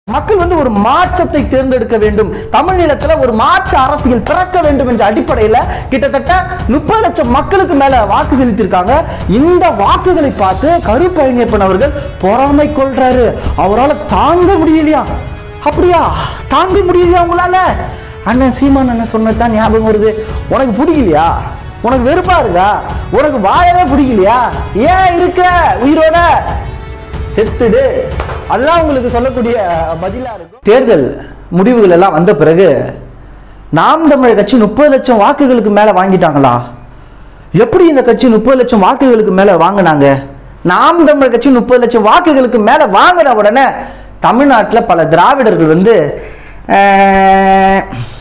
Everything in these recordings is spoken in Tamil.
மக்கள் வந்து ஒரு மாற்றத்தை தேர்ந்தெடுக்க வேண்டும் தமிழீழத்துல ஒரு மாற்று அரசியல் பிறக்க வேண்டும் என்ற அடிப்படையில கிட்டத்தட்ட முப்பது லட்சம் மக்களுக்கு மேல வாக்கு செலுத்தியிருக்காங்க இந்த வாக்குகளை பார்த்து கருப்பழனியப்பன் அவர்கள் பொறாமை கொள்றாரு அவரால் தாங்க முடியலையா அப்படியா தாங்க முடியலையா உங்களால அண்ணன் சீமான் அண்ணன் சொன்னதுதான் ஞாபகம் வருது உனக்கு பிடிக்கலையா உனக்கு வெறுப்பா இருக்கா உனக்கு வாழவே பிடிக்கலையா ஏன் இருக்க உயிரோட செத்துடு அதெல்லாம் உங்களுக்கு சொல்லக்கூடிய பதிலா இருக்கும் தேர்தல் முடிவுகள் எல்லாம் வந்த பிறகு நாம் தமிழர் கட்சி முப்பது லட்சம் வாக்குகளுக்கு மேல வாங்கிட்டாங்களா எப்படி இந்த கட்சி முப்பது லட்சம் வாக்குகளுக்கு மேல வாங்கினாங்க நாம் தமிழர் கட்சி முப்பது லட்சம் வாக்குகளுக்கு மேல வாங்கின உடனே தமிழ்நாட்டில் பல திராவிடர்கள் வந்து அஹ்,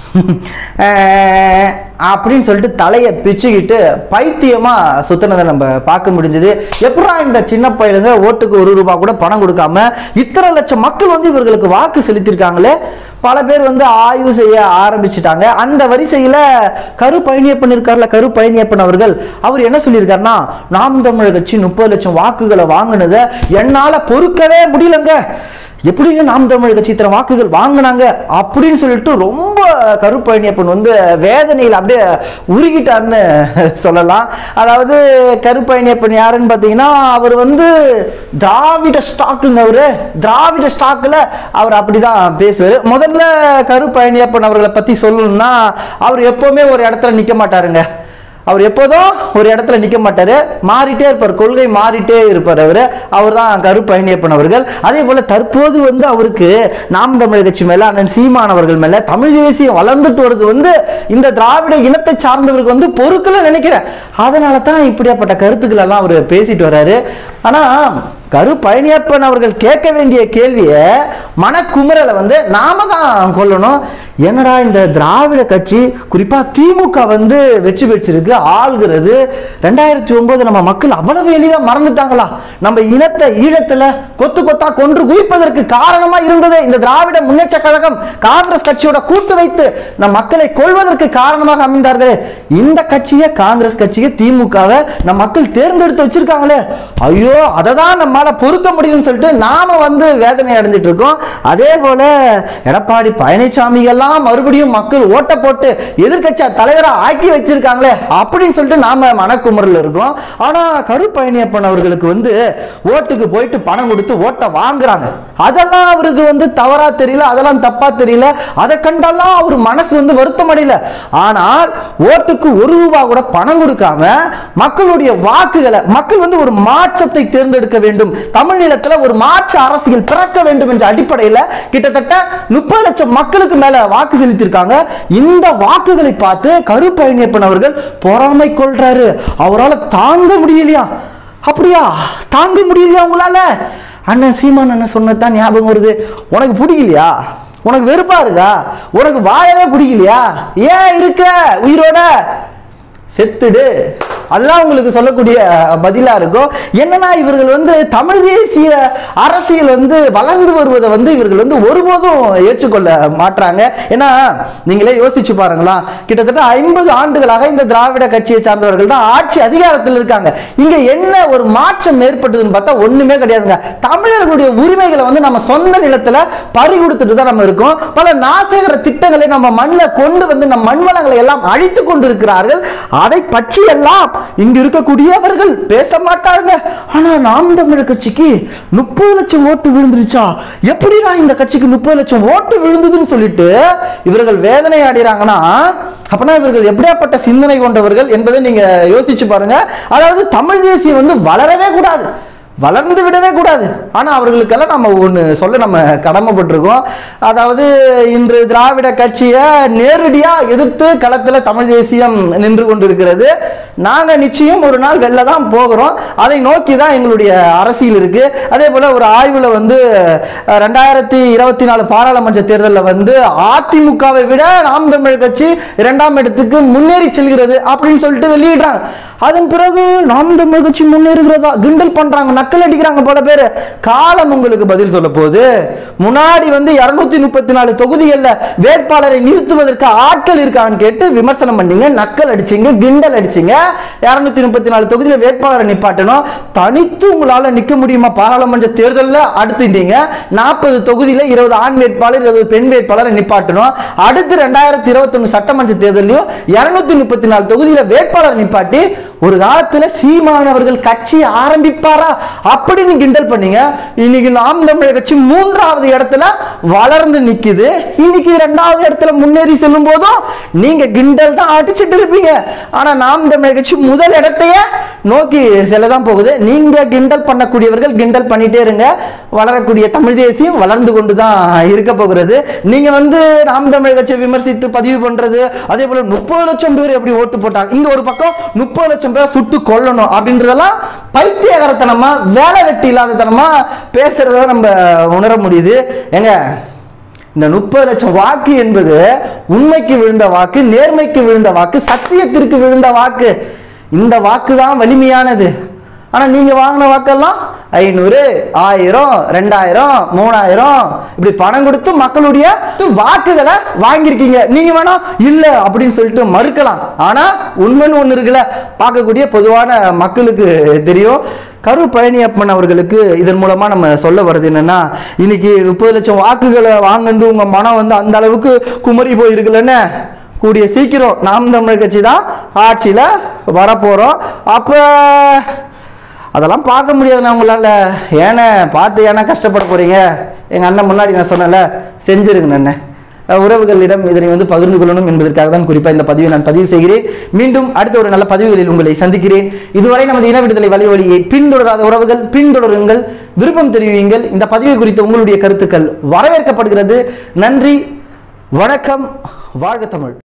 அஹ், அப்படின்னு சொல்லிட்டு தலையை பிச்சுக்கிட்டு பைத்தியமா சுத்தினதை நம்ம பார்க்க முடிஞ்சது எப்படா இந்த சின்ன பையனுங்க ஓட்டுக்கு ஒரு ரூபாய் கூட பணம் கொடுக்காம இத்தனை லட்சம் மக்கள் வந்து இவர்களுக்கு வாக்கு செலுத்தியிருக்காங்களே பல பேர் வந்து ஆய்வு செய்ய ஆரம்பிச்சிட்டாங்க அந்த வரிசையில கரு பழனியப்பன் இருக்கார்ல கரு பழனியப்பன் அவர்கள் அவர் என்ன சொல்லியிருக்காருன்னா நாம் தமிழர் கட்சி முப்பது லட்சம் வாக்குகளை வாங்கினதை என்னால பொறுக்கவே முடியலங்க எப்படிங்க நாம் தமிழர் கட்சி இத்தனை வாக்குகள் வாங்கினாங்க அப்படின்னு சொல்லிட்டு ரொம்ப கருப்பழனியப்பன் வந்து வேதனையில் அப்படியே உருகிட்டார்னு சொல்லலாம் அதாவது கருப்பழனியப்பன் யாருன்னு பார்த்தீங்கன்னா அவர் வந்து திராவிட ஸ்டாக்குங்க அவரு திராவிட ஸ்டாக்கில் அவர் அப்படிதான் பேசுவார் முதல்ல கருப்பழனியப்பன் அவர்களை பற்றி சொல்லணும்னா அவர் எப்போவுமே ஒரு இடத்துல நிற்க மாட்டாருங்க அவர் எப்போதும் ஒரு இடத்துல நிற்க மாட்டாரு மாறிட்டே இருப்பார் கொள்கை மாறிட்டே இருப்பார் அவர் அவர் தான் கருப்பழனியப்பன் அவர்கள் அதே போல தற்போது வந்து அவருக்கு நாம் தமிழர் கட்சி மேல அண்ணன் சீமான் அவர்கள் மேல தமிழ் தேசியம் வளர்ந்துட்டு வருது வந்து இந்த திராவிட இனத்தை சார்ந்தவருக்கு வந்து பொறுக்கல நினைக்கிறேன் அதனால தான் இப்படியாப்பட்ட கருத்துக்கள் எல்லாம் அவர் பேசிட்டு வர்றாரு ஆனா கரு பழனியப்பன் அவர்கள் கேட்க வேண்டிய கேள்வியை மனக்குமுறலை வந்து நாம தான் கொள்ளணும் என்னடா இந்த திராவிட கட்சி குறிப்பா திமுக வந்து வெற்றி பெற்றிருக்கு ஆள்கிறது ரெண்டாயிரத்தி ஒன்பது நம்ம மக்கள் அவ்வளவு எளிதா மறந்துட்டாங்களா நம்ம இனத்தை ஈழத்துல கொத்து கொத்தா கொன்று குவிப்பதற்கு காரணமா இருந்தது இந்த திராவிட முன்னேற்ற கழகம் காங்கிரஸ் கட்சியோட கூட்டு வைத்து நம் மக்களை கொள்வதற்கு காரணமாக அமைந்தார்களே இந்த கட்சியை காங்கிரஸ் கட்சியை திமுகவை நம் மக்கள் தேர்ந்தெடுத்து வச்சிருக்காங்களே ஐயோ அதை தான் நம்மால பொறுக்க முடியும்னு சொல்லிட்டு நாம வந்து வேதனை அடைஞ்சிட்டு இருக்கோம் அதே போல எடப்பாடி பழனிசாமி எல்லாம் மறுபடியும் மக்கள் ஓட்ட போட்டு எதிர்க்கட்சி தலைவரா ஆக்கி வச்சிருக்காங்களே அப்படின்னு சொல்லிட்டு நாம மனக்குமுறல் இருக்கோம் ஆனா கருப்பழனியப்பன் அவர்களுக்கு வந்து ஓட்டுக்கு போயிட்டு பணம் கொடுத்து ஓட்டை வாங்குறாங்க அதெல்லாம் அவருக்கு வந்து தவறா தெரியல அதெல்லாம் தப்பா தெரியல அதை கண்டெல்லாம் அவர் மனசு வந்து வருத்தம் அடையல ஆனால் ஓட்டுக்கு ஒரு ரூபாய் கூட பணம் கொடுக்காம மக்களுடைய வாக்குகளை மக்கள் வந்து ஒரு மாற்றத்தை தேர்ந்தெடுக்க வேண்டும் தமிழீழத்துல ஒரு மாற்று அரசியல் பிறக்க வேண்டும் என்ற அடிப்படையில கிட்டத்தட்ட முப்பது லட்சம் மக்களுக்கு மேல வாக்கு செலுத்தியிருக்காங்க இந்த வாக்குகளை பார்த்து கருப்பழனியப்பன் அவர்கள் பொறாமை கொள்றாரு அவரால் தாங்க முடியலையா அப்படியா தாங்க முடியலையா உங்களால அண்ணன் சீமான் அண்ணன் சொன்னதுதான் ஞாபகம் வருது உனக்கு பிடிக்கலையா உனக்கு வெறுப்பா இருக்கா உனக்கு வாழவே பிடிக்கலையா ஏன் இருக்க உயிரோட செத்துடு அதெல்லாம் உங்களுக்கு சொல்லக்கூடிய பதிலா இருக்கும் என்னன்னா இவர்கள் வந்து தமிழ் தேசிய அரசியல் வந்து வளர்ந்து வருவதை வந்து இவர்கள் வந்து ஒருபோதும் ஏற்றுக்கொள்ள மாட்டாங்க ஏன்னா நீங்களே யோசிச்சு பாருங்களா கிட்டத்தட்ட ஐம்பது ஆண்டுகளாக இந்த திராவிட கட்சியை சார்ந்தவர்கள் தான் ஆட்சி அதிகாரத்தில் இருக்காங்க இங்க என்ன ஒரு மாற்றம் ஏற்பட்டதுன்னு பார்த்தா ஒண்ணுமே கிடையாதுங்க தமிழர்களுடைய உரிமைகளை வந்து நம்ம சொந்த நிலத்துல பறி கொடுத்துட்டு தான் நம்ம இருக்கோம் பல நாசகர திட்டங்களை நம்ம மண்ணில் கொண்டு வந்து நம் மண் வளங்களை எல்லாம் அழித்து கொண்டு இருக்கிறார்கள் அதை பற்றி எல்லாம் இங்க இருக்கக்கூடியவர்கள் பேச மாட்டாங்க ஆனா நாம் தமிழர் கட்சிக்கு முப்பது லட்சம் ஓட்டு விழுந்துருச்சா எப்படி நான் இந்த கட்சிக்கு முப்பது லட்சம் ஓட்டு விழுந்ததுன்னு சொல்லிட்டு இவர்கள் வேதனை அடைகிறாங்கன்னா அப்பனா இவர்கள் எப்படியாப்பட்ட சிந்தனை கொண்டவர்கள் என்பதை நீங்க யோசிச்சு பாருங்க அதாவது தமிழ் தேசியம் வந்து வளரவே கூடாது வளர்ந்து விடவே கூடாது ஆனா அவர்களுக்கெல்லாம் நம்ம ஒன்று சொல்ல நம்ம கடமைப்பட்டிருக்கோம் அதாவது இன்று திராவிட கட்சியை நேரடியா எதிர்த்து களத்துல தமிழ் தேசியம் நின்று கொண்டிருக்கிறது நாங்க நிச்சயம் ஒரு நாள் வெளில தான் போகிறோம் அதை நோக்கி தான் எங்களுடைய அரசியல் இருக்கு அதே போல ஒரு ஆய்வுல வந்து அஹ், ரெண்டாயிரத்தி இருபத்தி நாலு பாராளுமன்ற தேர்தலில் வந்து அதிமுகவை விட நாம் தமிழர் கட்சி இரண்டாம் இடத்துக்கு முன்னேறி செல்கிறது அப்படின்னு சொல்லிட்டு வெளியிடுறாங்க அதன் பிறகு நாம் தமிழ் கட்சி முன்னேறுகிறதா கிண்டல் பண்றாங்க நக்கல் அடிக்கிறாங்க பல பேர் காலம் உங்களுக்கு பதில் சொல்ல போகுது முன்னாடி வந்து இருநூத்தி முப்பத்தி நாலு தொகுதிகள்ல வேட்பாளரை நிறுத்துவதற்கு ஆட்கள் இருக்கான்னு கேட்டு விமர்சனம் பண்ணீங்க நக்கல் அடிச்சீங்க கிண்டல் அடிச்சீங்க இருநூத்தி முப்பத்தி நாலு தொகுதியில வேட்பாளரை நிப்பாட்டணும் தனித்து உங்களால நிக்க முடியுமா பாராளுமன்ற தேர்தலில் அடுத்துட்டீங்க நாற்பது தொகுதியில இருபது ஆண் வேட்பாளர் இருபது பெண் வேட்பாளரை நிப்பாட்டணும் அடுத்து ரெண்டாயிரத்தி இருபத்தொன்னு சட்டமன்ற தேர்தலையும் இருநூத்தி முப்பத்தி நாலு தொகுதியில வேட்பாளர் நிப்பாட்டி ஒரு காலத்துல சீமானவர்கள் கட்சி ஆரம்பிப்பாரா அப்படின்னு கிண்டல் பண்ணீங்க இன்னைக்கு நாம் தமிழர் கட்சி மூன்றாவது இடத்துல வளர்ந்து நிக்குது இன்னைக்கு இரண்டாவது இடத்துல முன்னேறி செல்லும் போதும் நீங்க கிண்டல் தான் அடிச்சிட்டு இருப்பீங்க ஆனா நாம் தமிழர் கட்சி முதல் இடத்தையே நோக்கி செல்லதான் போகுது நீங்க கிண்டல் பண்ணக்கூடியவர்கள் கிண்டல் பண்ணிட்டே இருங்க வளரக்கூடிய தமிழ் தேசியம் வளர்ந்து கொண்டு தான் இருக்க போகிறது நீங்க வந்து நாம் தமிழர் கட்சியை விமர்சித்து பதிவு பண்றது அதே போல முப்பது லட்சம் பேர் எப்படி ஓட்டு போட்டாங்க இங்க ஒரு பக்கம் முப்பது லட்சம் பேர் சுட்டு கொல்லணும் அப்படின்றதெல்லாம் பைத்தியகரத்தனமா வேலை வெட்டி இல்லாதத்தனமா பேசுறத நம்ம உணர முடியுது ஏங்க இந்த முப்பது லட்சம் வாக்கு என்பது உண்மைக்கு விழுந்த வாக்கு நேர்மைக்கு விழுந்த வாக்கு சத்தியத்திற்கு விழுந்த வாக்கு இந்த வாக்கு தான் வலிமையானது ஆனா நீங்க வாங்கின வாக்கெல்லாம் ஐநூறு ஆயிரம் ரெண்டாயிரம் மூணாயிரம் இப்படி பணம் கொடுத்து மக்களுடைய வாக்குகளை வாங்கியிருக்கீங்க நீங்க வேணா இல்ல அப்படின்னு சொல்லிட்டு மறுக்கலாம் ஆனா உண்மைன்னு ஒண்ணு இருக்குல்ல பார்க்கக்கூடிய பொதுவான மக்களுக்கு தெரியும் கரு பழனியப்பன் அவர்களுக்கு இதன் மூலமா நம்ம சொல்ல வர்றது என்னன்னா இன்னைக்கு முப்பது லட்சம் வாக்குகளை வாங்கினது உங்க மனம் வந்து அந்த அளவுக்கு குமரி போயிருக்குல்லன்னு கூடிய சீக்கிரம் நாம் தமிழர் கட்சி தான் ஆட்சியில வரப்போறோம் அப்ப அதெல்லாம் பார்க்க முடியாதுண்ணா உங்களால ஏன்னா பார்த்து ஏன்னா கஷ்டப்பட போறீங்க எங்க அண்ணன் முன்னாடி நான் சொன்னல செஞ்சிருங்க அண்ணன் அஹ் உறவுகளிடம் இதனை வந்து பகிர்ந்து கொள்ளணும் என்பதற்காக தான் குறிப்பாக இந்த பதிவை நான் பதிவு செய்கிறேன் மீண்டும் அடுத்த ஒரு நல்ல பதிவுகளில் உங்களை சந்திக்கிறேன் இதுவரை நமது இன விடுதலை வழி வழியை பின்தொடராத உறவுகள் பின்தொடருங்கள் விருப்பம் தெரிவியுங்கள் இந்த பதிவு குறித்த உங்களுடைய கருத்துக்கள் வரவேற்கப்படுகிறது நன்றி வணக்கம் வாழ்க தமிழ்